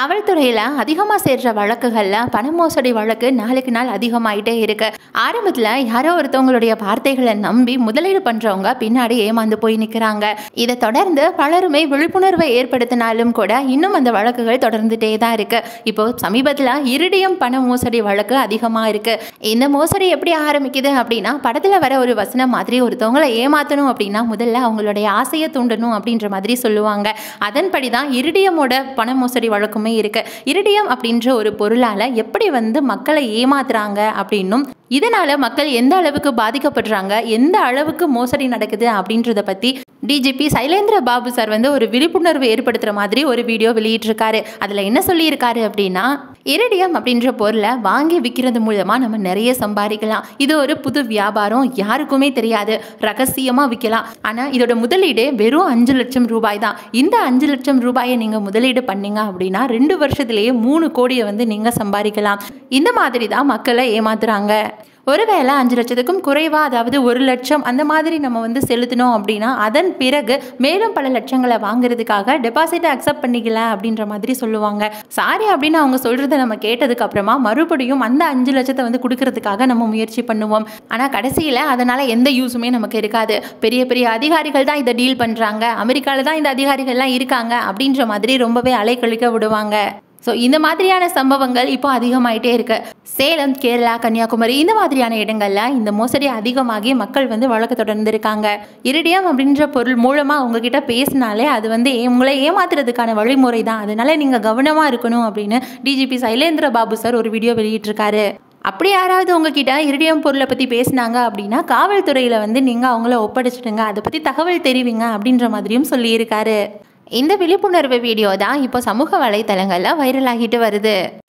காவல்துறையில் அதிகமாக சேர்ற வழக்குகளில் பண மோசடி வழக்கு நாளுக்கு நாள் அதிகமாயிட்டே இருக்கு ஆரம்பத்தில் யாரோ ஒருத்தவங்களுடைய வார்த்தைகளை நம்பி முதலீடு பண்ணுறவங்க பின்னாடி ஏமாந்து போய் நிற்கிறாங்க இதை தொடர்ந்து பலருமே விழிப்புணர்வை ஏற்படுத்தினாலும் கூட இன்னும் அந்த வழக்குகள் தொடர்ந்துட்டே தான் இருக்கு இப்போ சமீபத்தில் இரிடியம் பண மோசடி வழக்கு அதிகமாக இருக்கு இந்த மோசடி எப்படி ஆரம்பிக்குது அப்படின்னா படத்தில் வர ஒரு வசனம் மாதிரி ஒருத்தவங்களை ஏமாற்றணும் அப்படின்னா முதல்ல அவங்களுடைய ஆசையை தூண்டணும் அப்படின்ற மாதிரி சொல்லுவாங்க அதன்படி தான் இரிடியமோட பண மோசடி வழக்குமே இருக்கு இரிடியம் அப்படின்ற ஒரு பொருளால் எப்படி வந்து மக்களை ஏமாத்துறாங்க அப்படின்னும் இதனால மக்கள் எந்த அளவுக்கு பாதிக்கப்படுறாங்க எந்த அளவுக்கு மோசடி நடக்குது அப்படின்றத பத்தி டிஜிபி சைலேந்திர பாபு சார் வந்து ஒரு விழிப்புணர்வு ஏற்படுத்துற மாதிரி ஒரு வீடியோ வெளியிட்டிருக்காரு அதுல என்ன சொல்லியிருக்காரு அப்படின்னா இரிடியம் அப்படின்ற பொருளை வாங்கி விற்கிறது மூலமா நம்ம நிறைய சம்பாதிக்கலாம் இது ஒரு புது வியாபாரம் யாருக்குமே தெரியாது ரகசியமா விற்கலாம் ஆனா இதோட முதலீடு வெறும் அஞ்சு லட்சம் ரூபாய் தான் இந்த அஞ்சு லட்சம் ரூபாயை நீங்க முதலீடு பண்ணீங்க அப்படின்னா ரெண்டு வருஷத்திலேயே மூணு கோடியை வந்து நீங்க சம்பாதிக்கலாம் இந்த மாதிரி தான் மக்களை ஏமாத்துறாங்க ஒருவேளை அஞ்சு லட்சத்துக்கும் குறைவாக அதாவது ஒரு லட்சம் அந்த மாதிரி நம்ம வந்து செலுத்தினோம் அப்படின்னா அதன் பிறகு மேலும் பல லட்சங்களை வாங்குறதுக்காக டெபாசிட்டை அக்செப்ட் பண்ணிக்கல அப்படின்ற மாதிரி சொல்லுவாங்க சாரி அப்படின்னு அவங்க சொல்கிறத நம்ம கேட்டதுக்கு அப்புறமா மறுபடியும் அந்த அஞ்சு லட்சத்தை வந்து கொடுக்கறதுக்காக நம்ம முயற்சி பண்ணுவோம் ஆனால் கடைசியில் அதனால் எந்த யூஸுமே நமக்கு இருக்காது பெரிய பெரிய அதிகாரிகள் தான் இதை டீல் பண்ணுறாங்க அமெரிக்காவில் தான் இந்த அதிகாரிகள்லாம் இருக்காங்க அப்படின்ற மாதிரி ரொம்பவே அலைக்கழிக்க விடுவாங்க ஸோ இந்த மாதிரியான சம்பவங்கள் இப்போ அதிகமாயிட்டே இருக்கு சேலம் கேரளா கன்னியாகுமரி இந்த மாதிரியான இடங்கள்ல இந்த மோசடி அதிகமாகி மக்கள் வந்து வழக்கு தொடர்ந்துருக்காங்க இரிடியம் அப்படின்ற பொருள் மூலமாக உங்ககிட்ட பேசினாலே அது வந்து ஏ- உங்களை ஏமாத்துறதுக்கான வழிமுறை தான் அதனால நீங்கள் கவனமாக இருக்கணும் அப்படின்னு டிஜிபி சைலேந்திர பாபு சார் ஒரு வீடியோ வெளியிட்டிருக்காரு அப்படி யாராவது உங்ககிட்ட இரிடியம் பொருளை பற்றி பேசினாங்க அப்படின்னா காவல்துறையில் வந்து நீங்கள் அவங்கள ஒப்படைச்சிடுங்க அதை பற்றி தகவல் தெரிவிங்க அப்படின்ற மாதிரியும் சொல்லியிருக்காரு இந்த விழிப்புணர்வு வீடியோ தான் இப்போ சமூக வலைத்தளங்களில் வைரல் ஆகிட்டு வருது